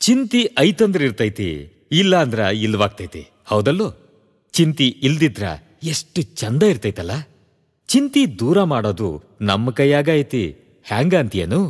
ಚಿಂತಿ ಐತಂದ್ರ ಇರ್ತೈತಿ ಇಲ್ಲ ಅಂದ್ರ ಇಲ್ವಾಗ್ತೈತಿ ಹೌದಲ್ಲೋ ಚಿಂತಿ ಇಲ್ದಿದ್ರ ಎಷ್ಟು ಚಂದ ಇರ್ತೈತಲ್ಲ ಚಿಂತಿ ದೂರ ಮಾಡೋದು ನಮ್ಮ ಕೈಯಾಗ ಐತಿ ಹ್ಯಾಂಗ ಅಂತೀಯನು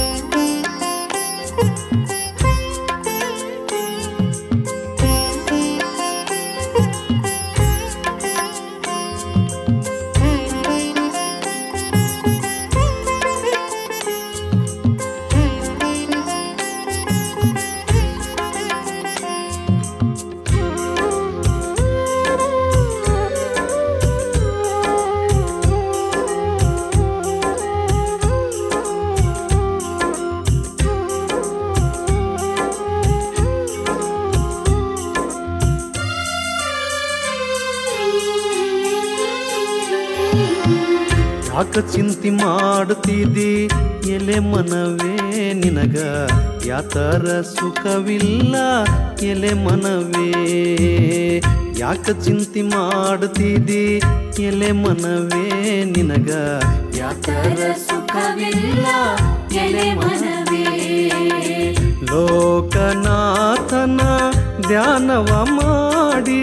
ಯಾಕ ಚಿಂತಿ ಮಾಡುತ್ತಿದ್ದಿ ಎಲೆ ಮನವೇ ನಿನಗ ಯಾತರ ಸುಖವಿಲ್ಲ ಎಲೆ ಮನವೇ ಯಾಕ ಚಿಂತಿ ಮಾಡುತ್ತಿದ್ದಿ ಎಲೆ ಮನವೇ ನಿನಗ ಯಾತರ ಸುಖವಿಲ್ಲ ಎಲೆ ಮನವೇ ಲೋಕನಾಥನ ಧ್ಯಾನವ ಮಾಡಿ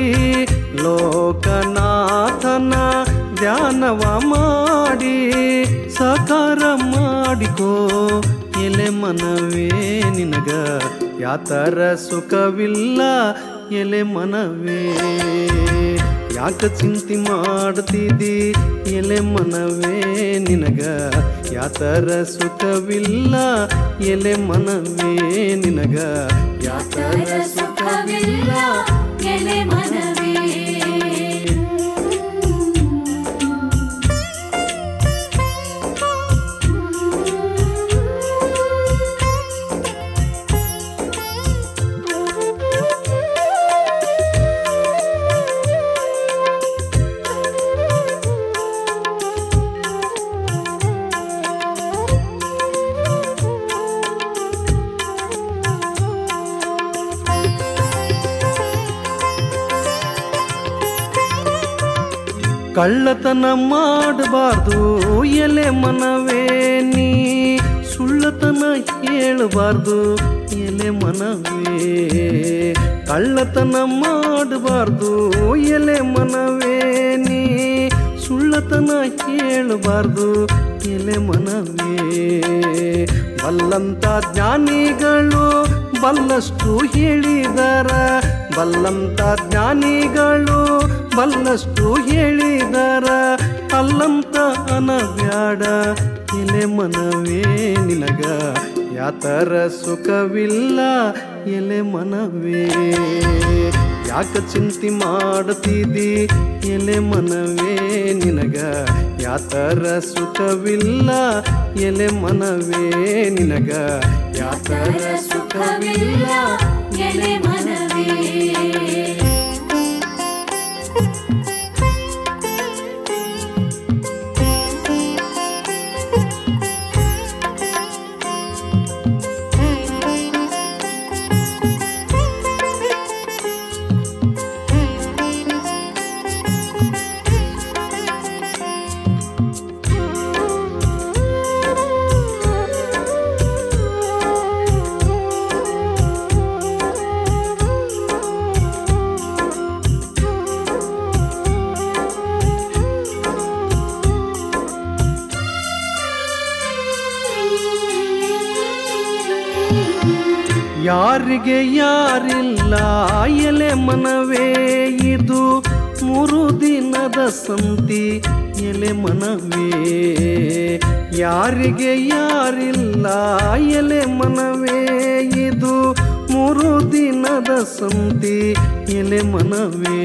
ಲೋಕನಾಥನ ಧ್ಯಾನವ ಮಾಡಿ ಸಾಕಾರ ಮಾಡಿಕೋ ಎಲೆ ಮನವೇ ನಿನಗ ಯಾತರ ಸುಖವಿಲ್ಲ ಎಲೆ ಮನವೇ ಯಾಕ ಚಿಂತಿ ಮಾಡ್ತಿದ್ದಿ ಎಲೆ ಮನವೇ ನಿನಗ ಯಾತರ ಸುಖವಿಲ್ಲ ಎಲೆ ಮನವೇ ನಿನಗ ಯಾತರ ಸುಖವಿಲ್ಲ ಎಲೆ ಮನವೇ ಕಳ್ಳತನ ಮಾಡಬಾರ್ದು ಎಲೆ ಮನವೇ ನೀ ಸುಳ್ಳತನ ಹೇಳಬಾರ್ದು ಎಲೆ ಮನವೇ ಕಳ್ಳತನ ಮಾಡಬಾರ್ದು ಎಲೆ ಮನವೇ ನೀ ಸುಳ್ಳತನ ಹೇಳಬಾರ್ದು ಎಲೆ ಮನವೇ ಬಲ್ಲಂತ ಜ್ಞಾನಿಗಳು ಬಲ್ಲಷ್ಟು ಹೇಳಿದರ ಬಲ್ಲಂತ ಜ್ಞಾನಿಗಳು ಬಲ್ಲಷ್ಟು ಹೇಳಿದರ ಅಲ್ಲಂತ ಅನಬ್ಯಾಡ ಎಲೆ ಮನವೇ ನಿನಗ ಯಾತರ ಸುಖವಿಲ್ಲ ಎಲೆ ಮನವೇ ಯಾಕ ಚಿಂತಿ ಮಾಡುತ್ತಿದ್ದಿ ಎಲೆ ಮನವೇ ನಿನಗ ಯಾತರ ಸುಖವಿಲ್ಲ ಎಲೆ ಮನವೇ ನಿನಗ ಯಾತರ ಸುಖವಿಲ್ಲ ಎಲೆ ಮನವೇ ಯಾರಿಗೆ ಯಾರಿಲ್ಲ ಎಲೆ ಮನವೇ ಇದು ಮೂರು ದಿನದ ಸಂತಿ ಎಲೆ ಮನವೇ ಯಾರಿಗೆ ಯಾರಿಲ್ಲ ಎಲೆ ಮನವೇ ಇದು ಮೂರು ದಿನದ ಸಂತಿ ಎಲೆ ಮನವೇ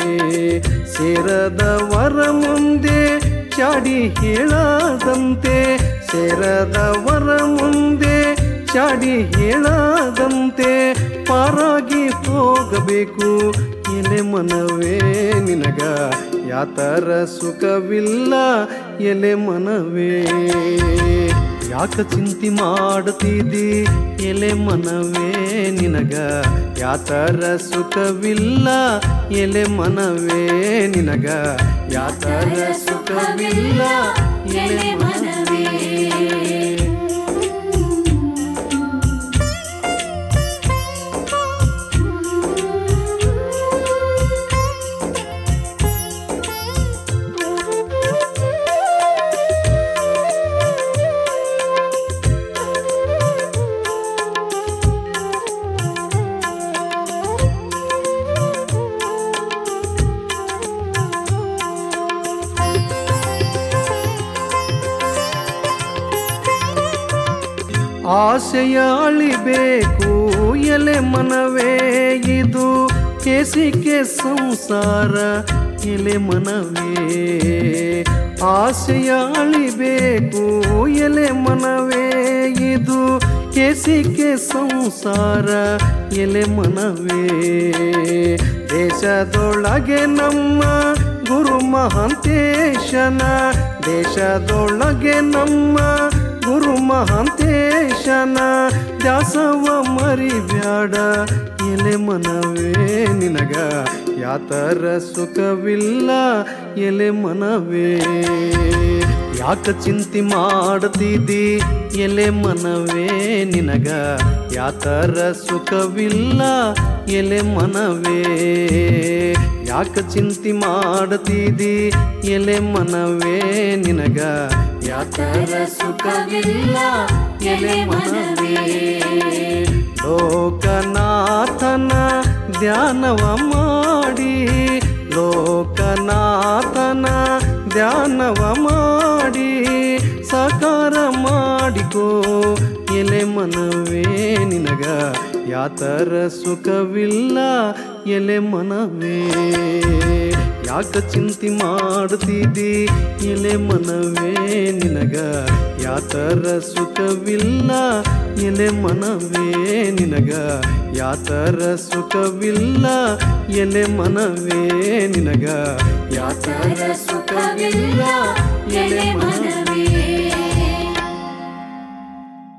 ಸೇರದವರ ಮುಂದೆ ಚಾಡಿ ಹೇಳದಂತೆ ಸೇರದವರ ಮುಂದೆ ಚಾಡಿ ಹೇಳದಂತೆ ಪಾರಾಗಿ ಹೋಗಬೇಕು ಎಲೆ ಮನವೇ ನಿನಗ ಯಾತರ ಸುಖವಿಲ್ಲ ಎಲೆ ಮನವೇ ಯಾಕ ಚಿಂತಿ ಮಾಡುತ್ತಿದ್ದಿ ಎಲೆ ಮನವೇ ನಿನಗ ಯಾತರ ಸುಖವಿಲ್ಲ ಎಲೆ ಮನವೇ ನಿನಗ ಯಾತರ ಸುಖವಿಲ್ಲ ಎಲೆ ಮನವೇ ಆಸೆಯ ಅಳಿಬೇಕು ಎಲೆ ಮನವೇ ಇದು ಕೇಸಿಕೆ ಸಂಸಾರ ಎಲೆ ಮನವೇ ಆಸೆಯ ಅಳಿಬೇಕು ಎಲೆ ಮನವೇ ಇದು ಕೇಸಿಕೆ ಸಂಸಾರ ಎಲೆ ಮನವೇ ದೇಶದೊಳಗೆ ನಮ್ಮ ಗುರು ಮಹಾಂತೇಶನ ದೇಶದೊಳಗೆ ನಮ್ಮ ಗುರು ಮಹಾಂತೇಶನ ದಾಸವ ಮರಿಬ್ಯಾಡ ಎಲೆ ಮನವೇ ನಿನಗ ಯಾತರ ಸುಖವಿಲ್ಲ ಎಲೆ ಮನವೇ ಯಾಕ ಚಿಂತೆ ಮಾಡ್ತಿದ್ದಿ ಎಲೆ ಮನವೇ ನಿನಗ ಯಾತರ ಸುಖವಿಲ್ಲ ಎಲೆ ಮನವೇ ಯಾಕ ಚಿಂತೆ ಮಾಡ್ತಿದ್ದಿ ಎಲೆ ಮನವೇ ನಿನಗ ಯಾತರ ಸುಖವಿಲ್ಲ ಎಲೆ ಮನವೇ ಲೋಕನಾಥನ ಧ್ಯಾನವ ಮಾಡಿ ಲೋಕನಾಥನ ಧ್ಯಾನವ ಮಾಡಿ ಸಾಕಾರ ಮಾಡಿಕೋ ಎಲೆ ಮನವೇ ನಿನಗ ಯಾತರ ಸುಖವಿಲ್ಲ ಎಲೆ ಮನವೇ ಯಾಕ ಚಿಂತೆ ಮಾಡ್ತಿದ್ದಿ ಎಲೆ ಮನವೇ ನಿನಗ ಯಾತರ ಸುಖವಿಲ್ಲ ಎಲೆ ಮನವೇ ನಿನಗ ಯಾತರ ಸುಖವಿಲ್ಲ ಎಲೆ ಮನವೇ ನಿನಗ ಯಾತರ ಸುಖವಿಲ್ಲ ಎಲೆ ಮನವೇ